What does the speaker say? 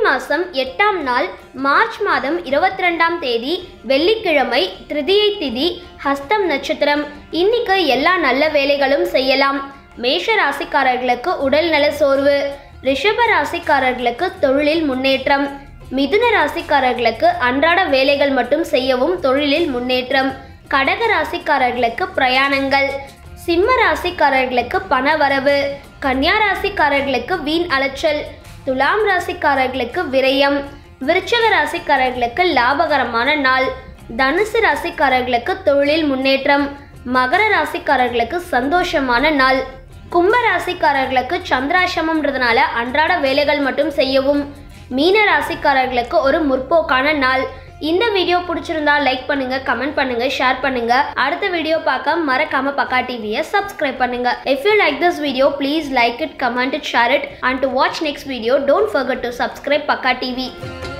மாதம் எட்டாம் நாள் மார்ச் மாதம் இருபத்தி ரெண்டாம் தேதி வெள்ளிக்கிழமை திருதியை திதி ஹஸ்தம் நட்சத்திரம் இன்னைக்கு எல்லா நல்ல வேலைகளும் செய்யலாம் மேஷ ராசிக்காரர்களுக்கு உடல் நல சோர்வு ரிஷப ராசிக்காரர்களுக்கு தொழிலில் முன்னேற்றம் மிதுன ராசிக்காரர்களுக்கு அன்றாட வேலைகள் மட்டும் செய்யவும் தொழிலில் முன்னேற்றம் கடக ராசிக்காரர்களுக்கு பிரயாணங்கள் சிம்ம ராசிக்காரர்களுக்கு பணவரவு கன்னியா ராசிக்காரர்களுக்கு வீண் அலைச்சல் துலாம் ராசிக்காரர்களுக்கு விரயம் விருச்சக ராசிக்காரர்களுக்கு லாபகரமான நாள் தனுசு ராசிக்காரர்களுக்கு தொழிலில் முன்னேற்றம் மகர ராசிக்காரர்களுக்கு சந்தோஷமான நாள் கும்ப ராசிக்காரர்களுக்கு சந்திராசிரமம்ன்றதுனால அன்றாட வேலைகள் மட்டும் செய்யவும் மீன ராசிக்காரர்களுக்கு ஒரு முற்போக்கான நாள் இந்த வீடியோ பிடிச்சிருந்தா லைக் பண்ணுங்க கமெண்ட் பண்ணுங்க ஷேர் பண்ணுங்க அடுத்த வீடியோ பார்க்க மறக்காம பக்கா டிவியை சப்ஸ்கிரைப் பண்ணுங்க if you like this video please like it comment it share it and to watch next video don't forget to subscribe Pakka TV